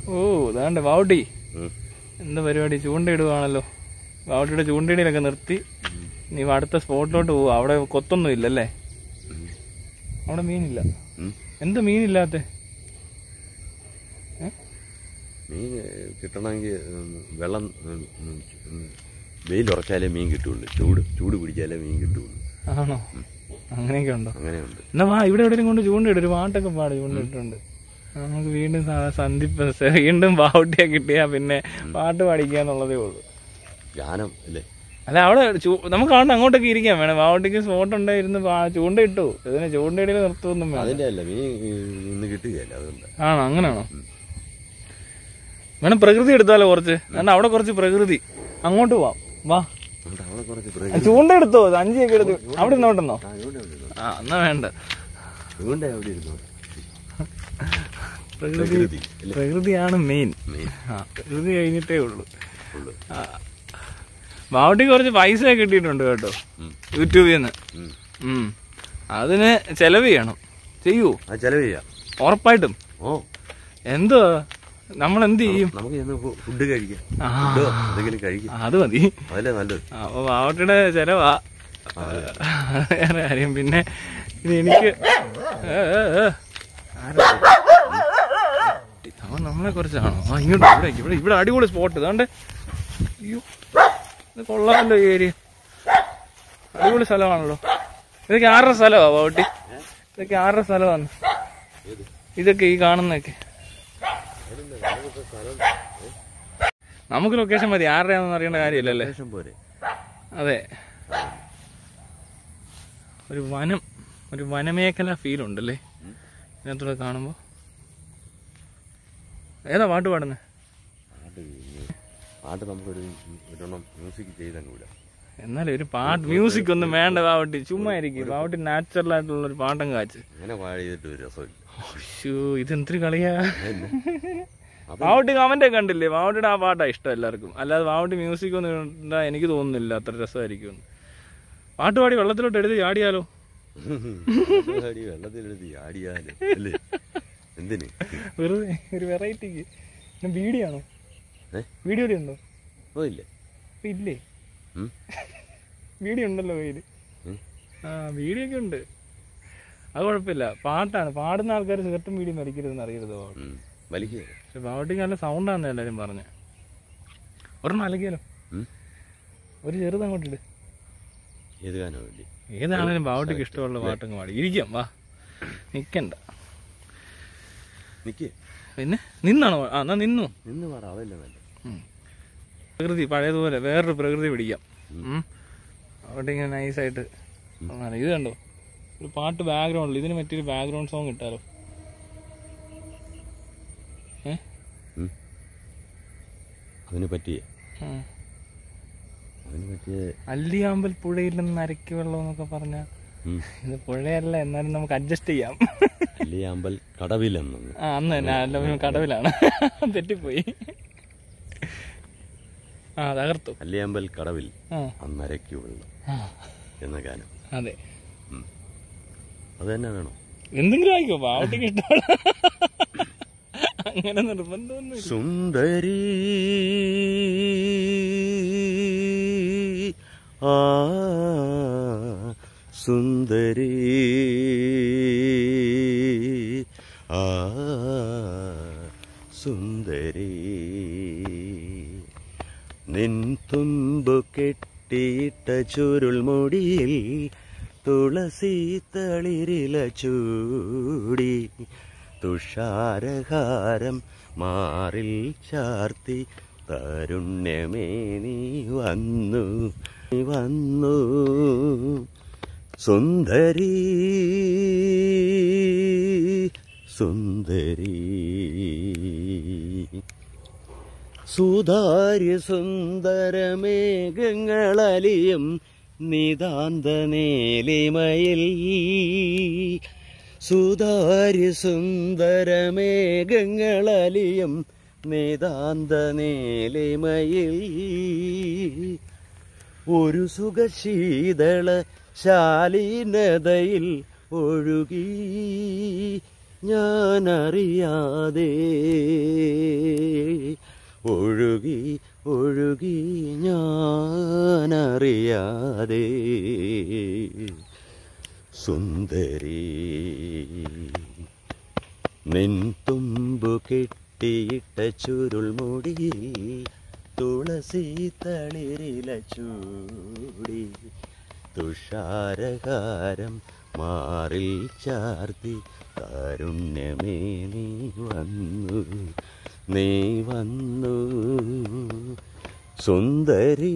ഓ ഇതാണ്ട് ബാവുട്ടി ഉം. എന്താ പരിപാടി ചൂണ്ടയിടുവാണല്ലോ ബാവുട്ടിയുടെ ചൂണ്ടയിടയിലൊക്കെ നിർത്തി നീ അടുത്ത സ്പോട്ടിലോട്ട് പോവാ അവിടെ കൊത്തൊന്നും ഇല്ലല്ലേ ഉം. അവിടെ മീനില്ല ഉം. എന്താ മീനില്ലാത്ത മീൻ ഏഹ്, കിട്ടണമെങ്കിൽ ഉം, വെള്ളം ഉം, ഉം, ഉം, വെയിൽ ഉറച്ചാലേ മീൻ കിട്ടുള്ളൂ ചൂട് ചൂട് പിടിച്ചാലേ മീൻ കിട്ടുള്ളൂ ആണോ അങ്ങനെയൊക്കെ ഉണ്ടോ അങ്ങനെയുണ്ട് എന്നാ വാ ഇവിടെ എവിടെയും കൊണ്ട് ചൂണ്ടയിടും ഒരു പാട്ടൊക്കെ പാട് ചൂണ്ടയിട്ടുണ്ട് നമുക്ക് വീണ്ടും സ- സന്ധിപ്പ് സ- വീണ്ടും ബാവുട്ടിയെ കിട്ടിയാ പിന്നെ പാട്ട് പാടിക്കാന്നുള്ളതേ ഉള്ളൂ ഗാനം അല്ലേ അല്ല അവിടെ ചൂ- നമുക്ക് കാണുന്ന അങ്ങോട്ടൊക്കെ ഇരിക്കാൻ വേണം ബാവുട്ടിക്ക് സ്പോട്ട് ഉണ്ടായിരുന്നു ചൂണ്ട ഇട്ടു ഇതിന് ചൂണ്ടയിടയിൽ നിർത്തുമൊന്നും വേണം അതിന്റെ അല്ല മീൻ ഏഹ്, ഇന്ന് കിട്ടുകയല്ല അതുകൊണ്ട് ആണോ അങ്ങനെയാണോ വേണം പ്രകൃതി എടുത്താലോ കുറച്ച് കാരണം അവിടെ കുറച്ച് പ്രകൃതി അങ്ങോട്ട് പോവാം വാ അതുകൊണ്ട് അവിടെ കുറച്ച് ആ, പ്രകൃതി ചൂണ്ട എടുത്തോ അഞ്ചിയൊക്കെ എടുത്തു അവിടെ നിന്നോട്ടെന്നോ ആ ഇവിടെ അവിടെ ഇരുന്നോ. ആ എന്നാ വേണ്ട ഇവിടെ അവിടെ ഇരുന്നോ പ്രകൃതി പ്രകൃതി അല്ലേ പ്രകൃതിയാണ് മെയിൻ മീൻ ആ പ്രകൃതി കഴിഞ്ഞിട്ടേ ഉള്ളൂ ഉള്ളു ബാവട്ടിക്ക് കുറച്ച് പൈസ കിട്ടിയിട്ടുണ്ട് കേട്ടോ ഉം. യൂട്യൂബിൽ നിന്ന് ഉം. ഉം. അതിന് ചെലവ് ചെയ്യണം ചെയ്യൂ ആ ചെലവ് ചെയ്യാം ഉറപ്പായിട്ടും ഓ എന്തോ നമ്മൾ എന്ത് ചെയ്യും നമുക്ക് ചെന്ന് ഫു- ഫുഡ് കഴിക്കാം ആ. ഫുഡോ എന്തെങ്കിലും കഴിക്കാം അത് മതി അതല്ലേ നല്ലത് അപ്പൊ ബാവട്ടിയുടെ ചെലവാ വേറെ കാര്യം പിന്നെ ഇത് എനിക്ക് ഏ, ഏ, ഏ. ആരാ? അവൻ നമ്മളെ കുറിച്ചാണോ ആ ഇങ്ങോട്ട് ഇവിടെ ഇവിടെ ഇവിടെ അടിപൊളി സ്പോട്ട് ഇതാണ്ട് അയ്യോ ഇത് കൊള്ളാമല്ലോ ഈ ഏരിയ അടിപൊളി സ്ഥലമാണല്ലോ ഇതൊക്കെ ആരുടെ സ്ഥലമാ ബാവട്ടി ഇതൊക്കെ ആരുടെ സ്ഥലമാണ് ഇതൊക്കെ ഈ കാണുന്നതൊക്കെ നമുക്ക് ലൊക്കേഷൻ മതി ആരുടെയാണെന്ന് അറിയേണ്ട കാര്യമില്ലല്ലേ ശേഷം പോരെ അതെ ഒരു വനം ഒരു വനമേഖല ഫീൽ ഉണ്ടല്ലേ ഇതിനകത്തൂടെ കാണുമ്പോ ഏതാ പാട്ട് പാടുന്നത് പാട്ട് ഇനി- പാട്ട് നമുക്കൊരു ഒരെണ്ണം മ്യൂസിക് ചെയ്തങ്ങൂല എന്നാലും ഒരു പാട്ട് മ്യൂസിക് ഒന്നും വേണ്ട ബാവട്ടി ചുമ്മാ ഇരിക്കും ബാവട്ടി നാച്ചുറൽ ആയിട്ടുള്ള ഒരു പാട്ടം കാച്ച് അങ്ങനെ പാടിയിട്ട് ഒരു രസമില്ല ശ്ശോ, ഇത് എന്തൊരു കളിയാ അതന്നെ. അത് ബാവട്ടി കമന്റ് കണ്ടില്ലേ ബാവട്ടിയുടെ ആ പാട്ടാ ഇഷ്ടം എല്ലാവർക്കും അല്ലാതെ ബാവട്ടി മ്യൂസിക് ഒന്നും ഇണ്ടാ എനിക്ക് തോന്നുന്നില്ല അത്ര രസമായിരിക്കും പാട്ട് പാടി വെള്ളത്തിലോട്ട് എടുത്ത് ചാടിയാലോ പാടി വെള്ളത്തിലെടുത്ത് ആടിയാല് അല്ലേ എന്തിന് വെറുതെ ഒരു വെറൈറ്റിക്ക് പിന്നെ ബീഡിയാണോ ഏ? വീഡിയോ ഉണ്ടോ ഓ ഇല്ലേ ഇപ്പൊ ഇല്ലേ ഉം. വീഡിയോ ഉണ്ടല്ലോ കയ്യില് ഉം. ആ വീഡിയോ ഒക്കെ ഉണ്ട് അത് കുഴപ്പമില്ല പാട്ടാണ് പാടുന്ന ആൾക്കാർ സിഗരറ്റും വീഡിയോ വലിക്കരുതെന്ന് അറിയരുത് ബാവട്ടി ഉം. വലിക്കുക പക്ഷെ ബാവട്ടിക്ക് നല്ല സൗണ്ടാന്ന് എല്ലാരും പറഞ്ഞ ഒരെണ്ണം അലക്കിയാലോ ഉം. ഒരു ചെറുത് അങ്ങോട്ട് ഇട് ഏത് ഗാനോ വേണ്ടി ഏതാണേലും ബാവട്ടിക്ക് ഇഷ്ടമുള്ള പാട്ടങ്ങ് പാടി ഇരിക്കാം വാ നിക്കണ്ട നിക്ക് പിന്നെ നിന്നാണോ ആ എന്നാ നിന്നു നിന്ന് പറ അതല്ല നല്ല പ്രകൃതി പഴയതുപോലെ വേറൊരു പ്രകൃതി പിടിക്കാം ഉം. അവിടെ ഇങ്ങനെ നൈസായിട്ട് ഇത് കണ്ടോ ഒരു പാട്ട് ബാക്ക്ഗ്രൗണ്ടിൽ ഇതിന് പറ്റിയൊരു ബാക്ക്ഗ്രൗണ്ട് സോങ് ഇട്ടാലോ ഏ ഉം. അതിന് പറ്റിയ ആ. അതിന് പറ്റിയ അല്ലിയാമ്പൽ പുഴയിൽ നിന്ന് അരക്കി വെള്ളം എന്നൊക്കെ പറഞ്ഞ ഉം. ഇത് പുഴയല്ല എന്നാലും നമുക്ക് അഡ്ജസ്റ്റ് ചെയ്യാം അല്ലിയാമ്പൽ കടവിലെന്നു ആ അന്ന് തന്നെ അല്ല പിന്നെ കടവിലാണ് തെറ്റിപ്പോയി ആ തകർത്തു അല്ലിയാമ്പൽ കടവിൽ ആ അന്നരയ്ക്ക് വെള്ളം ആ, എന്ന ഗാനം അതെ അത് തന്നെ വേണം എന്തെങ്കിലും ആയിക്കോ പാവട്ടിക്ക് ഇഷ്ടമാണ് അങ്ങനെ നിർബന്ധമൊന്നും സുന്ദരി ആ സുന്ദരി ആ സുന്ദരി നിൻ തുമ്പു കെട്ടിയിട്ട ചുരുൾമുടിയിൽ തുളസി തളിരില ചൂടി തുഷാരഹാരം മാറിൽ ചാർത്തി തരുണ്യമേ നീ വന്നു നീ വന്നു സുന്ദരി സുന്ദരി സുതാര്യ സുന്ദരമേഘങ്ങളലിയും നിതാന്ത നേലിമയിൽ സുതാര്യ സുന്ദരമേഘങ്ങളലിയും നിതാന്ത നേലിമയിൽ ഒരു സുഖശീതള ശാലീനതയിൽ ഒഴുകി ഞാനറിയാതെ ഒഴുകി ഒഴുകി ഞാനറിയാതെ സുന്ദരി നിൻ തുമ്പു കെട്ടിയിട്ട ചുരുൾമുടി തുളസി തളിരില ചൂടി തുഷാരകാരം മാറിൽ ചാർത്തി കാരുണ്യമേ നീ വന്നു നീ വന്നു സുന്ദരി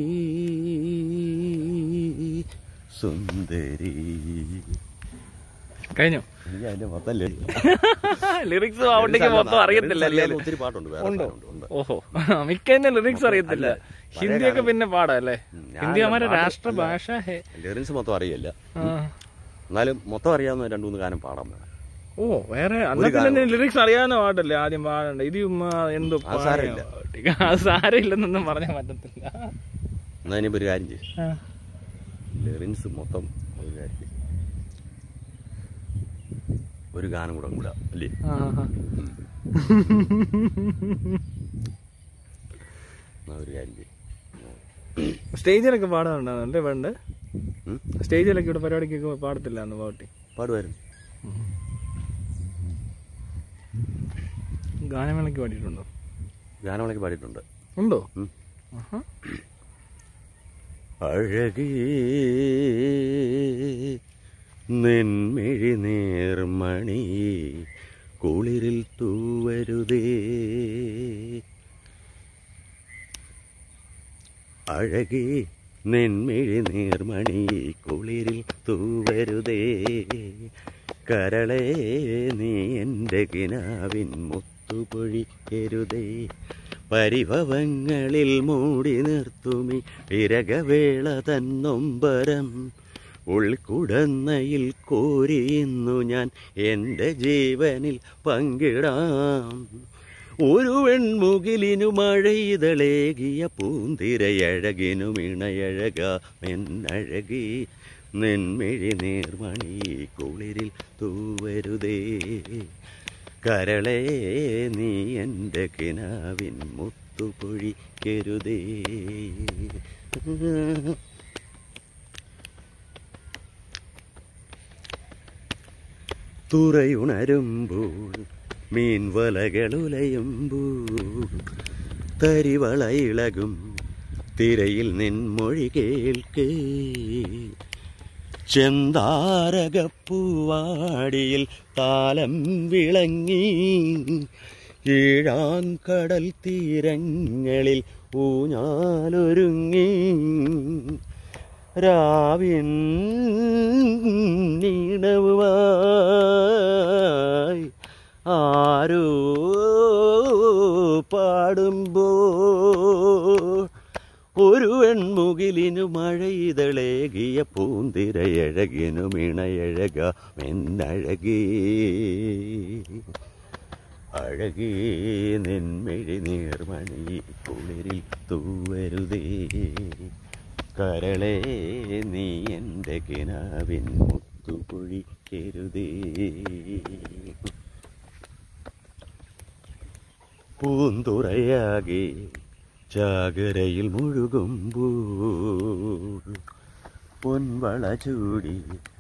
സുന്ദരി കഴിഞ്ഞു എനിക്ക് അതിന്റെ മൊത്തം ലിറിക്സ് അവിടേക്ക് മൊത്തം അറിയത്തില്ല അല്ലേ ഒത്തിരി പാട്ടുണ്ട് വേറെ ഉണ്ടോ? പാട്ടുണ്ട്, ഉണ്ട് ഓഹോ മിക്കതിന്റെ ലിറിക്സ് അറിയത്തില്ല ഹിന്ദിയൊക്കെ പിന്നെ പാടാ അല്ലേ ഞാൻ ഹിന്ദി നമ്മുടെ പാട്ട് രാഷ്ട്രഭാഷ ഹേ ലിറിക്സ് മൊത്തം അറിയില്ല ആ. എന്നാലും മൊത്തം അറിയാവുന്ന രണ്ടു മൂന്ന് ഗാനം പാടാൻ വേണം ഓ വേറെ അന്ന പിന്നെ ലിറിക്സ് അറിയാവുന്ന പാട്ടല്ലേ ആദ്യം പാടണ്ട ഇത് ചുമ്മാ എന്തോ അത് സാരമില്ല. പാടിയ പാട്ട്. അത് സാരമില്ലെന്നൊന്നും പറഞ്ഞാൽ പറ്റത്തില്ല എന്നാ ഇനിയിപ്പോ ഒരു കാര്യം ചെയ്യും ആ. ലിറിക്സ് മൊത്തം ഒരു കാര്യം ചെയ്യ്. ഒരു ഗാനം കൂടെ കൂടാ അല്ലേ ആ, ആ. എന്നാ ഒരു കാര്യം ചെയ്യും സ്റ്റേജിലൊക്കെ പാടാറുണ്ടല്ലേ പണ്ട് ഉം? സ്റ്റേജിലൊക്കെ ഇവിടെ പരിപാടിക്കൊക്കെ പാടത്തില്ല അന്ന് പാട്ടി പാടുമായിരുന്നു ഗാനമേളയ്ക്ക് പാടിയിട്ടുണ്ടോ ഗാനങ്ങളൊക്കെ പാടിയിട്ടുണ്ട് ഉണ്ടോ ഉം. ആഹാ. അഴകേ നെന്മിഴി നേർമണി കുളിരിൽ തൂവരുതേ അഴകേ നെന്മിഴി നേർമണി കുളിരിൽ തൂവരുതേ കരളേ നീ എൻ്റെ കിനാവിൻ മുത്തുപൊഴിക്കരുതേ പരിഭവങ്ങളിൽ മൂടി നിർത്തുമി വിരകവേള തന്നൊമ്പരം ഉൾക്കുടന്നയിൽ കോരിയുന്നു ഞാൻ എൻ്റെ ജീവനിൽ പങ്കിടാം ഒരു വെൺമുകിലിനു മഴയിതളേകിയ പൂന്തിരയഴകിനും ഇണയഴക മെന്നഴകി നെന്മിഴി നേർമണി കുളിരിൽ തൂവരുതേ കരളേ നീ എൻ്റെ കിനാവിൻ മുത്തുപൊഴിക്കരുതേ തുറയുണരുമ്പോൾ മീൻ വലകളുലയുമ്പോൾ തരിവള ഇളകും തിരയിൽ നിൻമൊഴി കേൾക്കേ ചെന്താരകപ്പൂവാടിയിൽ താലം വിളങ്ങി കീഴാങ്കടൽ തീരങ്ങളിൽ ഊഞ്ഞാലൊരുങ്ങി രാവിൻ നീണവുമായി ആരോ പാടുമ്പോൾ ഒരു വെൺമുകിലിനു മഴയിതളേകിയ പൂന്തിരയഴകിനും ഇണയഴക മെന്നഴകി അഴകി നിൻമിഴി നീർമണി കുളിരിൽ തൂവരുതേ കരളേ നീ എൻ്റെ കിനാവിൻ മുത്തുപൊഴിക്കരുതേ പൂന്തുറയാകെ ചാകരയിൽ മുഴുകുമ്പോൾ പൊൻവള ചൂടി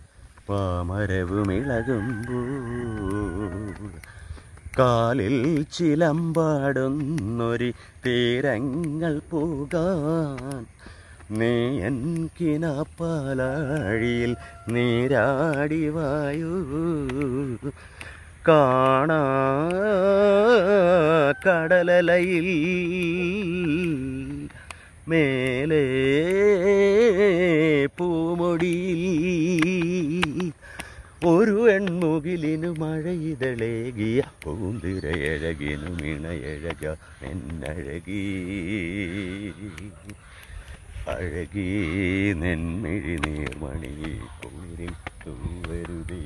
പാമരവുമിളകുമ്പോൾ കാലിൽ ചിലമ്പാടുന്നൊരി തീരങ്ങൾ പോകാൻ നീ എൻ കിനാപ്പാലാഴിയിൽ നീരാടി വായു കാണാ കടലലയിൽ മേലെ പൂമൊടിയിൽ ഒരു എൺമുകിലിനു മഴയിതളേകിയ പൂന്തിരയഴകിനു മിണയഴക എന്നഴകി അഴകി നെന്മിഴി നീർമണി കുളിരിൽ തൂവരുതേ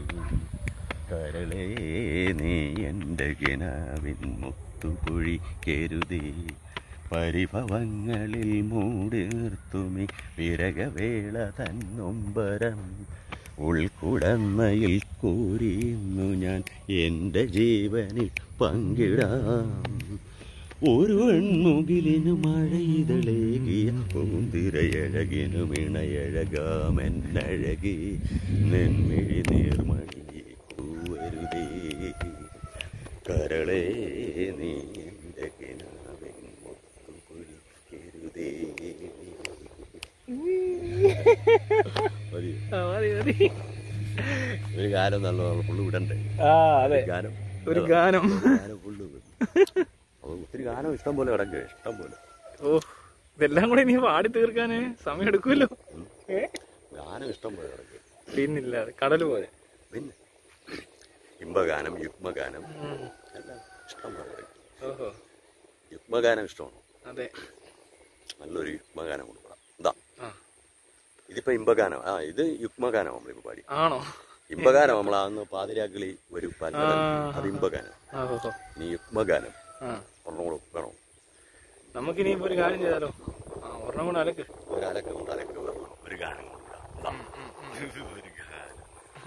കരളേ നീ എൻ്റെ കിനാവിൻ മുത്തുപൊഴിക്കരുതേ പരിഭവങ്ങളിൽ മൂടി നിർത്തുമി വിരകവേള തന്നൊമ്പരം ഉൾക്കുടന്നയിൽ കൂരിന്നു ഞാൻ എൻ്റെ ജീവനിൽ പങ്കിടാം ഒരു വെൺമുകിലിനു മഴയിതളേകിയ പൂന്തിരയഴകിനും ഇണയഴകാമെന്നഴകി നെന്മിഴി നീർമണി കൂവരുതേ കരളേ നീ എൻ്റെ കിനാവിൻ മുത്തു കുഴിക്കരുതേ മതിയോ? ആ, മതി മതി ഒരു ഗാനം നല്ല ഫുള്ള് വിടണ്ടേ ആ അതെ ഗാനം ഒരു ഗാനം ഗാനം ഫുള്ള് അപ്പൊ ഒത്തിരി ഗാനം ഇഷ്ടം പോലെ കിടക്കുക ഇഷ്ടം പോലെ ഓ ഇതെല്ലാം കൂടെ നീ പാടി തീർക്കാന് സമയം എടുക്കുമല്ലോ ഏ? ഗാനം ഇഷ്ടം പോലെ കിടക്കുക പിന്നില്ല കടല് പോലെ പിന്നെ ഇമ്പഗാനം യുഗ്മഗാനം ഉം. എല്ലാം ഇഷ്ടം പോലെ കിടക്കും ഓഹോ യുഗ്മഗാനം ഇഷ്ടമാണ് അതെ നല്ലൊരു യുഗ്മഗാനം കൊടുക്കണം ഇതാ ആ ഇതിപ്പോ ഇമ്പഗാനം ആ ഇത് യുഗ്മഗാനം നമ്മളിപ്പോ പാടി ആണോ ഇമ്പഗാനം നമ്മൾ അന്ന് പാതിരാക്കിളി ഒരു പല അത് ഇമ്പഗാനം ആ ഓഹോ ഇനി യുഗ്മഗാനം ആ ഒരെണ്ണം കൂടെ വേണോ നമുക്കിനിയിപ്പോ ഒരു കാര്യം ചെയ്താലോ ആ ഒരെണ്ണം കൂടെ അലക്ക് ഒരലക്ക് കൊണ്ട് അലക്ക് വരണം ഒരു ഗാനം കൊടുക്കാം ഇതാ. ഒരു ഗാനം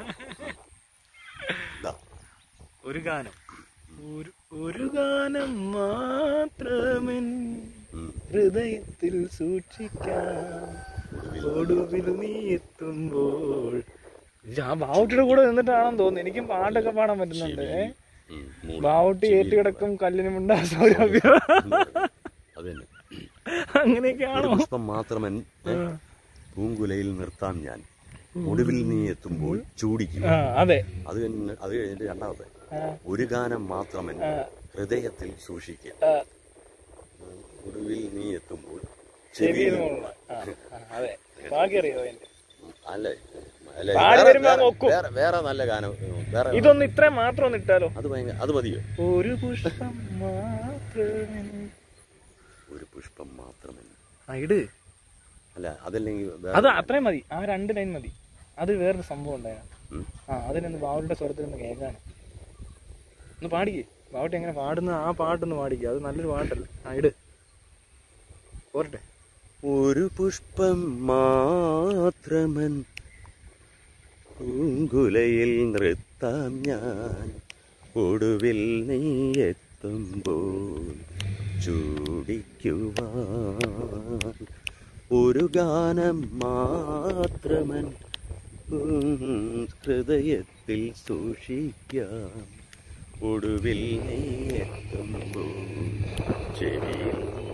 ഇതാ. ഒരു ഗാനം ഒരു ഒരു ഗാനം മാത്രമേ ഉം. ഹൃദയത്തിൽ സൂക്ഷിക്കാം ഒടുവിൽ നീ എത്തുമ്പോൾ ഇത് ആ ബാവുട്ടിയുടെ കൂടെ നിന്നിട്ടാണെന്ന് തോന്നുന്നു എനിക്കും പാട്ടൊക്കെ പാടാൻ പറ്റുന്നുണ്ട് ഏ? ഉം. മൂളി. ബാവുട്ടി ഏറ്റുകിടക്കും കല്ലിനുമുണ്ട സൗരഭ്യം അത് തന്നെ അങ്ങനെയൊക്കെയാണോ പുഷ്പം മാത്രമൻ ഏ, പൂങ്കുലയിൽ നിർത്താം ഞാൻ ഒടുവിൽ നീ എത്തുമ്പോൾ ചൂടിക്കും ആ അതെ അത് കഴിഞ്ഞ് അത് കഴിഞ്ഞിട്ട് രണ്ടാമത്തെ ആ, ഒരു ഗാനം മാത്രമൻ ആ, ഹൃദയത്തിൽ സൂക്ഷിക്കുക ആ, ഒടുവിൽ നീ എത്തുമ്പോൾ ചെവിയിൽ ചെവിയിൽ മുള്ള. ആ, ആ, അതെ ബാക്കി അറിയോ അതിന്റെ അല്ല അല്ല പാടി വേറെ- വരുമ്പോ വേറെ- നോക്കും. വേറെ വേറെ നല്ല ഗാനം ഉം, വേറെ ഇതൊന്ന് ഇത്രയും മാത്രം ഒന്ന് ഇട്ടാലോ അത് ഭയങ്കര അത് മതിയോ ഒരു പുഷ്പം മാത്രമേ ഒരു പുഷ്പം മാത്രമേ ആ ഇട് അല്ല അതല്ലെങ്കിൽ വേറെ- അത് അത്രയും മതി ആ രണ്ട് ലൈൻ മതി അത് വേറൊരു സംഭവം ഉണ്ടായ ഉം. ആ അതിനൊന്ന് ബാവുട്ടിയുടെ സ്വരത്തിൽ ഒന്ന് കേൾക്കാണ് ഒന്ന് പാടിക്കേ ബാവുട്ടി എങ്ങനെ പാടുന്ന ആ പാട്ടൊന്ന് പാടിക്കുക അത് നല്ലൊരു പാട്ടല്ലേ ആ ഇട് പോരട്ടെ ഒരു പുഷ്പം മാത്രമൻ പൂങ്കുലയിൽ നൃത്താം ഞാൻ ഒടുവിൽ നീ എത്തുമ്പോൾ ചൂടിക്കുവാൻ ഒരു ഗാനം മാത്രമൻ ഉം, ഹൃദയത്തിൽ സൂക്ഷിക്കാം ഒടുവിൽ നീ എത്തുമ്പോൾ ചെവിയിൽ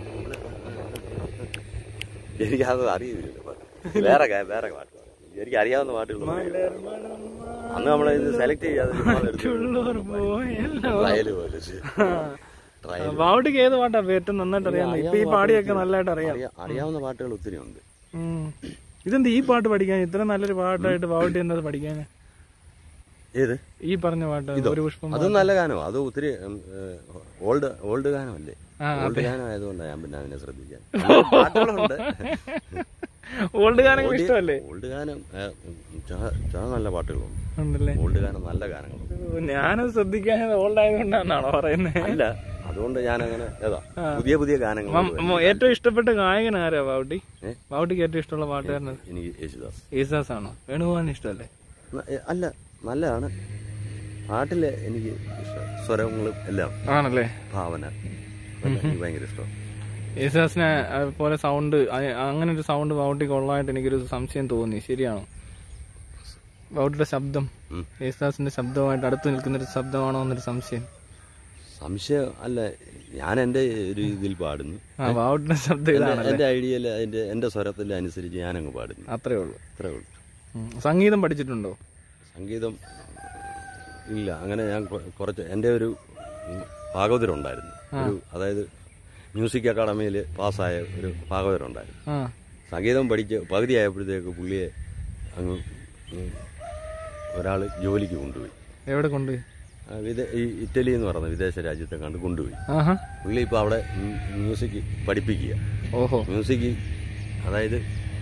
എനിക്കത് അറിയില്ല പാട്ട് വേറെ ഗാ- വേറെ പാട്ട് പാടാം. എനിക്ക് അറിയാവുന്ന പാട്ടുകൾ അന്ന് നമ്മൾ ഇത് സെലക്ട് ചെയ്യാതെ മറ്റുള്ളവർ പോയല്ലോ ട്രയൽ പോലെ ട്രയൽ ബാവുട്ടിക്ക് ഏത് പാട്ടാ ഏറ്റവും നന്നായിട്ട് അറിയാം ഇപ്പൊ ഈ പാടിയൊക്കെ നല്ലതായിട്ട് അറിയാം അറിയാവുന്ന പാട്ടുകൾ ഒത്തിരി ഉണ്ട് ഉം. ഇതെന്ത് ഈ പാട്ട് പഠിക്കാൻ ഇത്ര നല്ലൊരു പാട്ടായിട്ട് ബാവുട്ടി എന്നത് പഠിക്കാൻ ഏത് ഈ പറഞ്ഞ പാട്ട് ഒരു പുഷ്പം അതും നല്ല ഗാനമാണ് അത് ഒത്തിരി ഓൾഡ് ഓൾഡ് ഗാനമല്ലേ ആ, ഓൾഡ് ഗാനം ആയതുകൊണ്ടാണ് ഞാൻ പിന്നെ അതിനെ ശ്രദ്ധിക്കാൻ പാട്ടുകളുണ്ട് ഓൾഡ് ഗാനങ്ങൾ ഇഷ്ടമല്ലേ ഓൾഡ് ഗാനം ഏ, ചാ- ചാ നല്ല പാട്ടുകളുണ്ട് ഉണ്ടല്ലേ ഓൾഡ് ഗാനം നല്ല ഗാനങ്ങളുണ്ട് ഓ, ഞാനത് ശ്രദ്ധിക്കാതെ ഓൾഡ് ആയതുകൊണ്ടാണോ പറയുന്നത് അല്ല അതുകൊണ്ട് ഞാൻ അങ്ങനെ ഏതാ പുതിയ പുതിയ ഗാനങ്ങൾ ഏറ്റവും ഇഷ്ടപ്പെട്ട ഗായകൻ ആരാ ബാവുട്ടി ഏ? ബാവുട്ടിക്ക് ഏറ്റവും ഇഷ്ടമുള്ള പാട്ടുകാരനത് എനിക്ക് യേശുദാസ് യേശുദാസ് ആണോ വേണുഗോപാലിന് ഇഷ്ടമല്ലേ ന- ഏ, അല്ല നല്ലതാണ് പാട്ടിലെ എനിക്ക് ഇഷ്ടം സ്വരങ്ങളും എല്ലാം ആണല്ലേ ഭാവന എല്ലാം എനിക്ക് ഭയങ്കര ഇഷ്ടം യേശുദാസിനെ അത് പോലെ സൗണ്ട് അങ്ങനെ ഒരു സൗണ്ട് ബാവുട്ടിക്ക് ഉള്ളതായിട്ട് എനിക്കൊരു സംശയം തോന്നി ശരിയാണോ ബാവുട്ടിയുടെ ശബ്ദം ഉം. യേശുദാസിന്റെ ശബ്ദമായിട്ട് അടുത്ത് നിൽക്കുന്ന ഒരു ശബ്ദമാണോ എന്നൊരു സംശയം സംശയം അല്ല ഞാൻ എൻ്റെ ഒരു ഇതിൽ പാടുന്നു ആ ബാവുട്ടിയുടെ ശബ്ദം ഇതാണ് എൻ്റെ ഐഡിയയിൽ അതിൻ്റെ എൻ്റെ സ്വരത്തിൽ അനുസരിച്ച് ഞാനങ്ങ് പാടുന്നു അത്രേ ഉള്ളൂ അത്രേ ഉള്ളൂ ഉം. സംഗീതം പഠിച്ചിട്ടുണ്ടോ സംഗീതം ഇല്ല അങ്ങനെ ഞാൻ കൊ- കുറച്ച് എൻ്റെ ഒരു ഉം, ഭാഗവതരുണ്ടായിരുന്നു ഒരു അതായത് മ്യൂസിക് അക്കാഡമിയിൽ പാസ്സായ ഒരു ഭാഗവതരുണ്ടായിരുന്നു ആ സംഗീതം പഠിച്ച് പകുതിയായപ്പോഴത്തേക്ക് പുള്ളിയെ അങ്ങ് ഒരാൾ ജോലിക്ക് കൊണ്ടുപോയി എവിടെ കൊണ്ട് ആ, വിദേ ഈ ഇറ്റലി എന്ന് പറയുന്ന വിദേശ രാജ്യത്തെ കണ്ട് കൊണ്ടുപോയി ആഹാ പുള്ളി ഇപ്പോൾ അവിടെ മ്യൂ- മ്യൂസിക് പഠിപ്പിക്കുക ഓഹോ മ്യൂസിക് അതായത്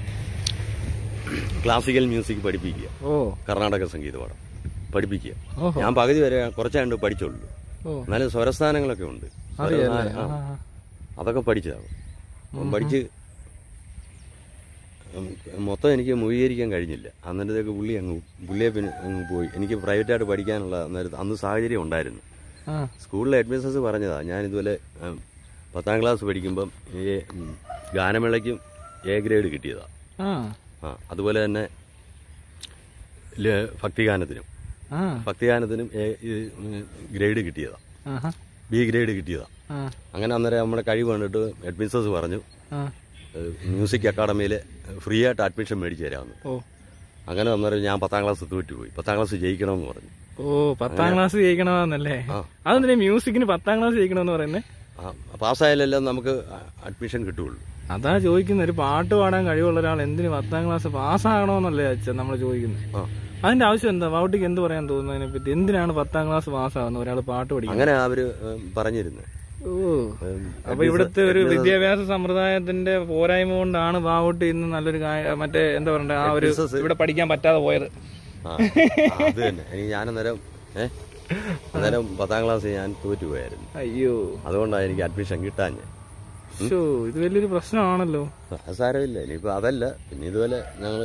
ക്ലാസിക്കൽ മ്യൂസിക് പഠിപ്പിക്കുക ഓ കർണാടക സംഗീത പാഠം പഠിപ്പിക്കുക ഓഹോ ഞാൻ പകുതി വരെ കുറച്ചാണ്ട് പഠിച്ചുള്ളൂ ഓ എന്നാലും സ്വരസ്ഥാനങ്ങളൊക്കെ ഉണ്ട് അറിയാല്ലേ സ്വരസ്ഥാന- ആ, ആ, ആ. അതൊക്കെ പഠിച്ചതാണ് അപ്പം പഠിച്ച് ഉം, മൊത്തം എനിക്ക് മുഖീകരിക്കാൻ കഴിഞ്ഞില്ല അന്നേരത്തേക്ക് പുള്ളി അങ്ങ് പുള്ളിയെ പിന്നെ അങ്ങ് പോയി എനിക്ക് പ്രൈവറ്റായിട്ട് പഠിക്കാനുള്ള അന്നേരത്ത് അന്ന് സാഹചര്യം ഉണ്ടായിരുന്നു ആ സ്കൂളിലെ അഡ്മിഷൻസ് പറഞ്ഞതാ ഞാൻ ഇതുപോലെ ഉം, പത്താം ക്ലാസ് പഠിക്കുമ്പം ഈ ഉം, ഗാനമേളയ്ക്കും എ ഗ്രേഡ് കിട്ടിയതാ ആ ആ അതുപോലെ തന്നെ ല- ഭക്തിഗാനത്തിനും ആ ഭക്തിഗാനത്തിനും എ ഈ, ഉം, ഗ്രേഡ് കിട്ടിയതാ ആഹാ ബി ഗ്രേഡ് കിട്ടിയതാ ആ അങ്ങനെ അന്നേരം നമ്മുടെ കഴിവ് കണ്ടിട്ട് അഡ്മിഷൻസ് പറഞ്ഞു ആ ഏഹ്, മ്യൂസിക് അക്കാഡമിയിൽ ഫ്രീ ആയിട്ട് അഡ്മിഷൻ മേടിച്ചു തരാമെന്ന് ഓ അങ്ങനെ അന്നേരം ഞാൻ പത്താം ക്ലാസ് തോറ്റുപോയി പത്താം ക്ലാസ് ജയിക്കണമെന്ന് പറഞ്ഞു ഓ പത്താം ക്ലാസ് ജയിക്കണമെന്നല്ലേ ആ. അതെന്തിനാ മ്യൂസിക്കിന് പത്താം ക്ലാസ് ജയിക്കണമെന്ന് പറയുന്നേ ആ, പാസ്സായാലെല്ലാം നമുക്ക് അഡ്മിഷൻ കിട്ടുകയുള്ളൂ അതാ ചോദിക്കുന്നത് ഒരു പാട്ട് പാടാൻ കഴിവുള്ള ഒരാൾ എന്തിന് പത്താം ക്ലാസ് പാസ്സാകണമെന്നല്ലേ അച്ഛൻ നമ്മൾ ചോദിക്കുന്നത് ആ അതിന്റെ ആവശ്യം എന്താ വൗട്ടിക്ക് എന്ത് പറയാൻ തോന്നുന്നു അതിനെ പറ്റി എന്തിനാണ് പത്താം ക്ലാസ് പാസ്സാകുന്നത് ഒരാൾ പാട്ട് പഠിക്കുന്നത് അങ്ങനെ അവര് ഏഹ്, പറഞ്ഞിരുന്നു ഓ ഏഹ്, അപ്പൊ ഇവിടുത്തെ ഒരു വിദ്യാഭ്യാസ സമ്പ്രദായത്തിന്റെ പോരായ്മ കൊണ്ടാണ് വാവോട്ട് ഇന്ന് നല്ലൊരു കായ- മറ്റേ എന്താ പറയണ്ടേ ആ ഒരു Business. ഇവിടെ പഠിക്കാൻ പറ്റാതെ പോയത് ആ, അത് തന്നെ എനിക്ക് ഞാനന്നേരം ഏഹ് അന്നേരം പത്താം ക്ലാസ് ഞാൻ തോറ്റുപോയായിരുന്നു അയ്യോ അതുകൊണ്ടാണ് എനിക്ക് അഡ്മിഷൻ കിട്ടാഞ്ഞ് ശോ ഇത് വലിയൊരു പ്രശ്നമാണല്ലോ അത് സാരമില്ല ഇനിയിപ്പോൾ അതല്ല പിന്നെ ഇതുപോലെ ഞങ്ങൾ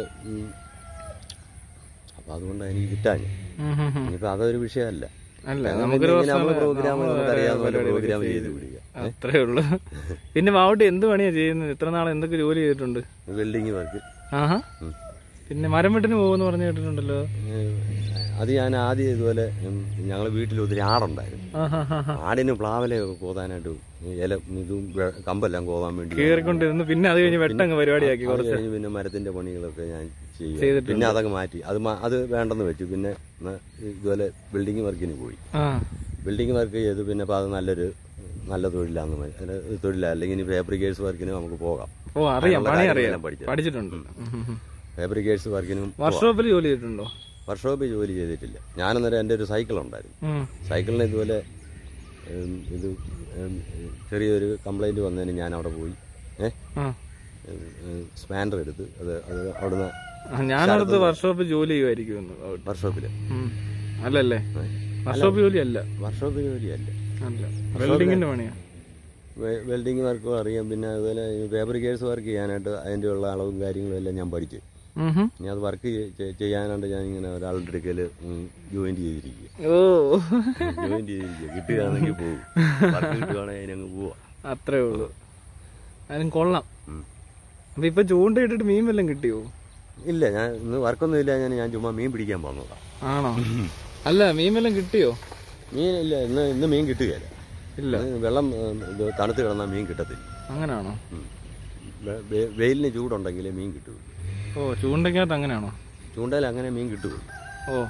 അപ്പം അതുകൊണ്ടാണ് എനിക്ക് കിട്ടാഞ്ഞ് ഉം ഉം ഉം. ഇനിയിപ്പോൾ അതൊരു വിഷയമല്ല അല്ല ഞങ്ങൾ നമുക്കൊരു പിന്നെ പ്രശ്നം നമ്മള് പ്രോഗ്രാം നമ്മള് നമുക്കറിയാവുന്ന പോലെ പരിപാടി പ്രോഗ്രാം ചെയ്ത് ചെയ്ത് പിടിക്കുക അത്രേ ഉള്ളു പിന്നെ വാവോട്ട് എന്ത് പണിയാ ചെയ്യുന്നത് ഇത്ര നാൾ എന്തൊക്കെ ജോലി ചെയ്തിട്ടുണ്ട് വെൽഡിങ് വർക്ക് ആഹാ പിന്നെ മരം വെട്ടിന് പോകുമെന്ന് പറഞ്ഞു കേട്ടിട്ടുണ്ടല്ലോ അത് ഞാൻ ആദ്യം ഇതുപോലെ ഞങ്ങൾ വീട്ടിൽ ഒത്തിരി ആടുണ്ടായിരുന്നു ആഹാ ഹാ ഹാ ആടിന് പ്ലാവലയൊക്കെ കോതാനായിട്ട് ഇല ഇതും വെ- കമ്പെല്ലാം കോതാൻ വേണ്ടി കീറിക്കൊണ്ടിരുന്നു പിന്നെ അത് കഴിഞ്ഞ് വെട്ടങ്ങ് പരിപാടിയാക്കി അത് കുറച്ച് കഴിഞ്ഞ് പിന്നെ മരത്തിന്റെ പണികളൊക്കെ ഞാൻ ചെയ്യും ചെയ്തിട്ടുണ്ട്. പിന്നെ അതങ്ങ് മാറ്റി അത് മാ- അത് വേണ്ടെന്ന് വെച്ചു പിന്നെ ന- ഇതുപോലെ ബിൽഡിംഗ് വർക്കിന് പോയി ആ ബിൽഡിംഗ് വർക്ക് ചെയ്ത് പിന്നെ അപ്പോൾ അത് നല്ലൊരു നല്ല തൊഴിലാന്ന് മ- അല്ല, തൊഴില അല്ലെങ്കിൽ ഇനി ഫാബ്രിക്കേഴ്സ് വർക്കിന് നമുക്ക് പോകാം ഓ അറിയാം അതിനുള്ള പണി അറിയാം കാര്യങ്ങളെല്ലാം പഠിച്ചത്. പഠിച്ചിട്ടുണ്ട് ഉം ഉം ഉം. ഫാബ്രിക്കേഴ്സ് വർക്കിനും വർക്ക്ഷോപ്പിൽ ജോലി ചെയ്തിട്ടുണ്ടോ വർക്ക്ഷോപ്പിൽ ജോലി ചെയ്തിട്ടില്ല ഞാനന്നേരം എൻ്റെ ഒരു സൈക്കിൾ ഉണ്ടായിരുന്നു ഉം. സൈക്കിളിന് ഇതുപോലെ ഉം, ഇത് ഉം, ചെറിയൊരു കംപ്ലൈൻറ്റ് വന്നതിന് ഞാൻ അവിടെ പോയി ഏഹ് ആ. സ്പാൻഡർ എടുത്ത് അത് അത് അവിടുന്ന് ആ, ഞാനടുത്ത് വർക്ക്ഷോപ്പിൽ ജോലി ചെയ്യുമായിരിക്കും വർക്ക്ഷോപ്പിൽ അല്ലല്ലേ വർക്ക്ഷോപ്പ് ജോലി അല്ല വർക്ക്ഷോപ്പ് ജോലിയല്ല അല്ല വെൽഡിങ്ങിന്റെ പണിയാ വെ- വെൽഡിംഗ് വർക്കും അറിയാം പിന്നെ അതുപോലെ ഫാബ്രിക്കേഴ്സ് വർക്ക് ചെയ്യാനായിട്ട് അതിൻ്റെ ഉള്ള അളവും കാര്യങ്ങളും എല്ലാം ഞാൻ പഠിച്ചു ഉം ഹും. ഇനി അത് വർക്ക് ചെയ്യാനായിട്ട് ഞാൻ ഇങ്ങനെ ഒരാളുടെ അടുക്കൽ ജോയിൻ ചെയ്തിരിക്കുക ഓ ജോയിൻ ചെയ്തിരിക്കുക കിട്ടുകയാണെങ്കിൽ പോകും വർക്ക് കിട്ടുകയാണെങ്കിൽ അതിനങ്ങ് പോവാം അത്രേ ഉള്ളൂ അതിനും കൊള്ളാം ഉം. അപ്പൊ ഇപ്പൊ ചൂണ്ടയിട്ടിട്ട് മീൻ വല്ലതും കിട്ടിയോ ഇല്ല ഞാൻ ഇന്ന് വർക്കൊന്നും ഇല്ല ഞാൻ ഞാൻ ചുമ്മാ മീൻ പിടിക്കാൻ പോകുന്നതാണ് ആണോ അല്ല മീൻ വല്ലതും കിട്ടിയോ മീൻ ഇല്ല ഇന്ന് ഇന്ന് മീൻ കിട്ടുകയില്ല ഇല്ല ഇന്ന് വെള്ളം ഉം, ഇത് തണുത്ത് കിടന്നാൽ മീൻ കിട്ടത്തില്ല അങ്ങനാണോ ഉം. വെ- വെ- വെയിലിന് ചൂടുണ്ടെങ്കിലേ മീൻ കിട്ടുള്ളൂ ഓ ചൂണ്ടയ്ക്കകത്ത് അങ്ങനെയാണോ ചൂണ്ടയിൽ അങ്ങനെ മീൻ കിട്ടുള്ളൂ ഓ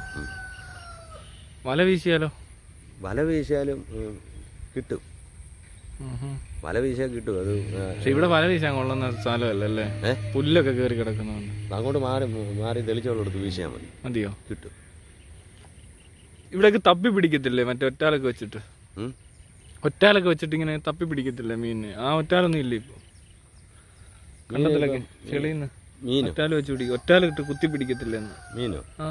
വല വീശിയാലോ വല വീശിയാലും ഉം, കിട്ടും ഉം ഹും. വല വീശിയാൽ കിട്ടും അത് ആ, പക്ഷെ ഇവിടെ വല വീശാൻ കൊള്ളുന്ന സ്ഥലമല്ല അല്ലേ ഏ? പുല്ലൊക്കെ കയറി കിടക്കുന്നുണ്ട് അങ്ങോട്ട് മാറി മാറി തെളിച്ചോളെടുത്ത് വീശിയാൽ മതി മതിയോ കിട്ടും ഇവിടെയൊക്കെ തപ്പി പിടിക്കത്തില്ലേ മറ്റേ ഒറ്റാലൊക്കെ വെച്ചിട്ട് ഉം? ഒറ്റാലൊക്കെ വെച്ചിട്ട് ഇങ്ങനെ തപ്പി പിടിക്കത്തില്ലേ മീനിന് ആ ഒറ്റാലൊന്നും ഇല്ല ഇപ്പൊ കണ്ടത്തിലൊക്കെ ചെളിന്ന് മീനോ ഒറ്റാല് വെച്ച് പിടിക്കും ഒറ്റാലിട്ട് കുത്തി പിടിക്കത്തില്ലെന്ന് മീനോ ആ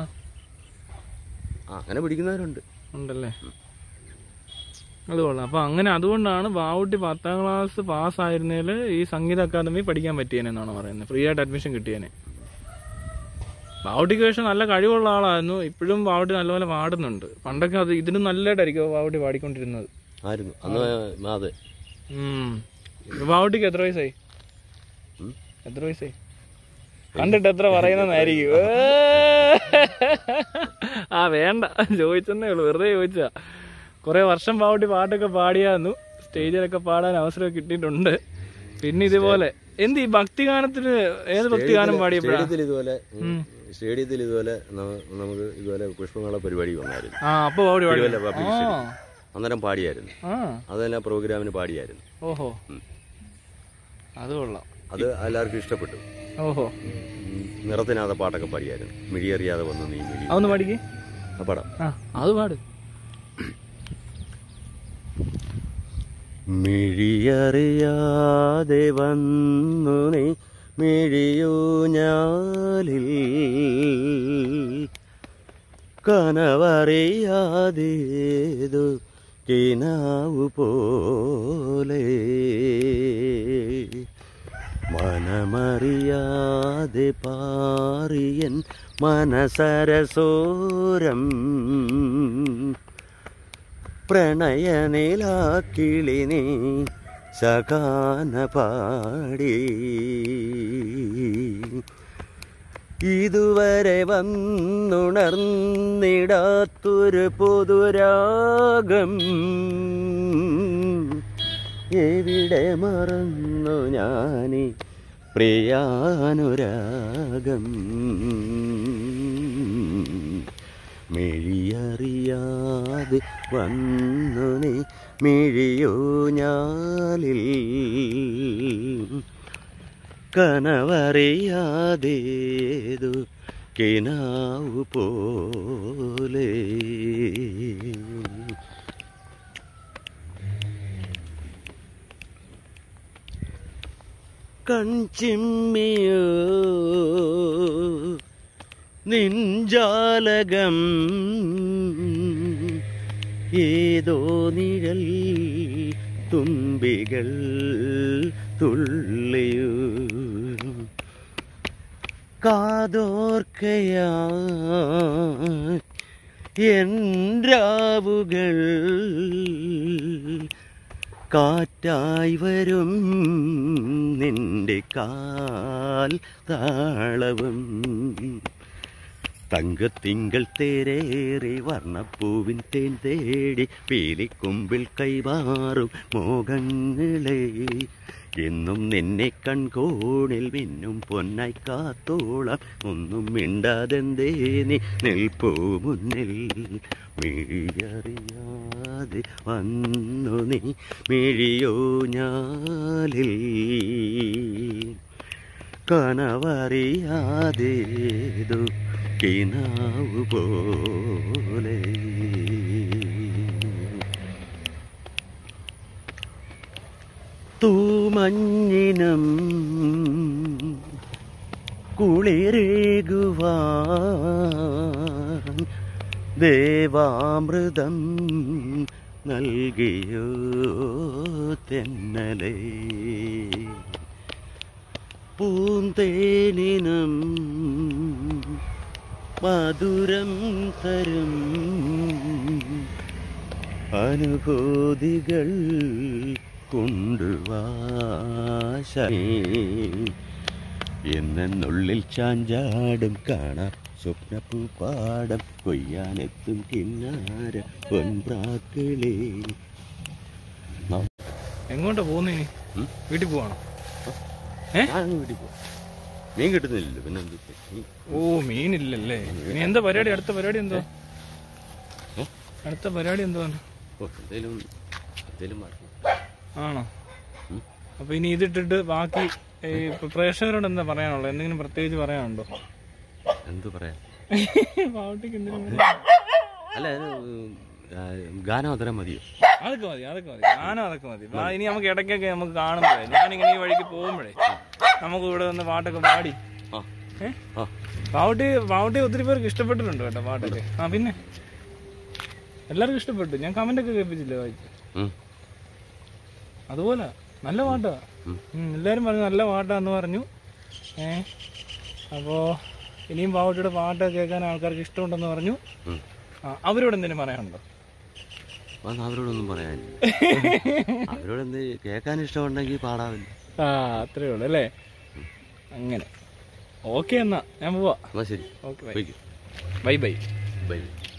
ആ അങ്ങനെ പിടിക്കുന്നവരുണ്ട് ഉണ്ടല്ലേ അത് കൊള്ളാം അപ്പൊ അങ്ങനെ അതുകൊണ്ടാണ് ബാവുട്ടി പത്താം ക്ലാസ് പാസ്സായിരുന്നേല് ഈ സംഗീത അക്കാദമി പഠിക്കാൻ പറ്റിയേനെന്നാണ് പറയുന്നത് ഫ്രീ ആയിട്ട് അഡ്മിഷൻ കിട്ടിയേനെ ബാവുട്ടിക്ക് പക്ഷെ നല്ല കഴിവുള്ള ആളായിരുന്നു ഇപ്പോഴും ബാവുട്ടി നല്ലപോലെ പാടുന്നുണ്ട് പണ്ടൊക്കെ അത് ഇതിനും നല്ലതായിട്ടായിരിക്കും ബാവുട്ടി പാടിക്കൊണ്ടിരുന്നത് ആയിരുന്നു അന്ന് അതെ ഉം. ബാവുട്ടിക്ക് എത്ര വയസ്സായി ഉം? എത്ര വയസ്സായി കണ്ടിട്ട് എത്ര പറയുന്നതായിരിക്കും ആ വേണ്ട ചോദിച്ചെന്നേ ഉള്ളു വെറുതെ ചോദിച്ചാ കുറെ വർഷം പാവട്ടി പാട്ടൊക്കെ പാടിയായിരുന്നു സ്റ്റേജിലൊക്കെ പാടാൻ അവസരം കിട്ടിയിട്ടുണ്ട് പിന്നെ ഇതുപോലെ എന്ത് ഈ ഭക്തിഗാനത്തിന് ഏത് ഭക്തിഗാനം പാടിയപ്പോഴാ സ്റ്റേഡിയത്തിൽ ഇതുപോലെ ഉം, സ്റ്റേഡിയത്തിൽ ഇതുപോലെ ന- നമുക്ക് ഇതുപോലെ പുഷ്പങ്ങളെ പരിപാടി വന്നായിരുന്നു ആ അപ്പൊ പാവടി പാടി തിരുവല്ല പബ്ലിക് ആ സ്റ്റേഡിയം. അന്നേരം പാടിയായിരുന്നു ആ അതെല്ലാം പ്രോഗ്രാമിന് പാടിയായിരുന്നു ഓഹോ അത് കൊള്ളാം അത് എല്ലാവർക്കും ഇഷ്ടപ്പെട്ടു ഓഹോ ഉം, നിറത്തിനാതെ പാട്ടൊക്കെ പാടിയായിരുന്നു മിഴിയറിയാതെ വന്നു നീ മിഴി അതൊന്ന് പാടിക്കേ ആ പടം ആ അത് പാട് മിഴിയറിയാതെ വന്നു നീ മിഴിയൂഞ്ഞാലിൽ കനവറിയാതേതു കിനാവു പോലെ മനമറിയാതെ പാറിയൻ മനസരസോരം പ്രണയനിലാക്കിളിനി സകാന പാടി ഇതുവരെ വന്നുണർന്നിടാത്തൊരു പൊതുരാഗം എവിടെ മറന്നു ഞാനീ പ്രിയാനുരാഗം മിഴിയറിയാതെ വന്നു നീ മിഴിയോ ഞാലിൽ കനവറിയാതേതു കിനാവു പോലെ കൺചിമ്മിയോ നിഞ്ചാലകം ഏതോ നിഴൽ തുമ്പികൾ തുള്ളിയു കാതോർക്കയാ രാവുകൾ കാറ്റായി വരും നിന്റെ കാൽ താളവും തങ്കത്തിങ്കൾ തേരേറി വർണ്ണപ്പൂവിൻ തേൻ തേടി പീലിക്കൊമ്പിൽ കൈമാറും മോഹങ്ങളെ എന്നും നിന്നെ കൺകോണിൽ മിന്നും പൊന്നായി കാത്തോളാം ഒന്നും മിണ്ടാതെന്തേ നീ നിൽപ്പൂ മുന്നിൽ മിഴിയറിയാതെ വന്നു നീ മിഴിയോ ഞാലിൽ കനവറിയാതേതു കിനാവു പോലെ തൂമഞ്ഞിനം കുളിരേകുവാൻ ദേവാമൃതം നൽകിയോ തെന്നലേ പൂന്തേനിനം മധുരം തരും അനുഭൂതികൾ കൊണ്ടുവാശ എന്നുള്ളിൽ ചാഞ്ചാടും കാണാം സ്വപ്നപ്പൂപ്പാടം കൊയ്യാനെത്തും കിന്നാര പൊൻപ്രാക്കളേ എങ്ങോട്ടാ പോകുന്നേ ഇനി ഉം? വീട്ടിൽ പോവാണോ ഏ? ഞാൻ വീട്ടിൽ പോവാം മീൻ കിട്ടുന്നില്ലല്ലോ പിന്നെ എന്ത് നീ ഓ മീനില്ലല്ലേ ഇനി എന്താ പരിപാടി അടുത്ത പരിപാടി എന്തോ ഏ? അടുത്ത പരിപാടി എന്തുവാണ് ഓ എന്തേലും എന്തേലും മാറ്റി ആണോ ഉം. അപ്പൊ ഇനി ഇതിട്ടിട്ട് ബാക്കി ഈ ഇപ്പൊ പ്രേക്ഷകരോട് എന്താ പറയാനുള്ളത് എന്തെങ്കിലും പ്രത്യേകിച്ച് പറയാനുണ്ടോ എന്തു പറയാ പാവട്ടിക്ക് എന്തെങ്കിലും പറയാൻ- അല്ല അത് ആ, ഗാനം അത്ര മതിയോ അതൊക്കെ മതി അതൊക്കെ മതി ഞാനും അതൊക്കെ മതി വാ, ഇനി നമുക്ക് ഇടയ്ക്കൊക്കെ നമുക്ക് കാണുമ്പോഴേ ഞാനിങ്ങനെ ഈ വഴിക്ക് പോകുമ്പോഴേ നമുക്ക് ഇവിടെ വന്ന് പാട്ടൊക്കെ പാടി ആ ഏ ആ പാവട്ടി പാവട്ടി ഒത്തിരി പേർക്ക് ഇഷ്ടപ്പെട്ടിട്ടുണ്ട് കേട്ടോ പാട്ടൊക്കെ ആ പിന്നെ എല്ലാവർക്കും ഇഷ്ടപ്പെട്ടു ഞാൻ കമന്റ് ഒക്കെ കേൾപ്പിച്ചില്ലേ വായിച്ചു ഉം. അതുപോലെ നല്ല പാട്ടാ ഉം. ഉം, എല്ലാവരും പറഞ്ഞു നല്ല പാട്ടാന്ന് പറഞ്ഞു ഏ അപ്പോ ഇനിയും പാവട്ടിയുടെ പാട്ടൊക്കെ കേൾക്കാൻ ആൾക്കാർക്ക് ഇഷ്ടമുണ്ടെന്ന് പറഞ്ഞു ഉം. ആ അവരോട് എന്തെങ്കിലും പറയാനുണ്ടോ അന്ന് അവരോടൊന്നും പറയാനില്ല അവരോട് എന്ത് കേൾക്കാൻ ഇഷ്ടമുണ്ടെങ്കിൽ പാടാവില്ല ആ അത്രേ ഉള്ളു അല്ലേ അങ്ങനെ ഓക്കെ എന്നാ ഞാൻ പോവാ എന്നാ ശരി ഓക്കെ ബൈ പോയിക്കോ ബൈ ബൈ ബൈ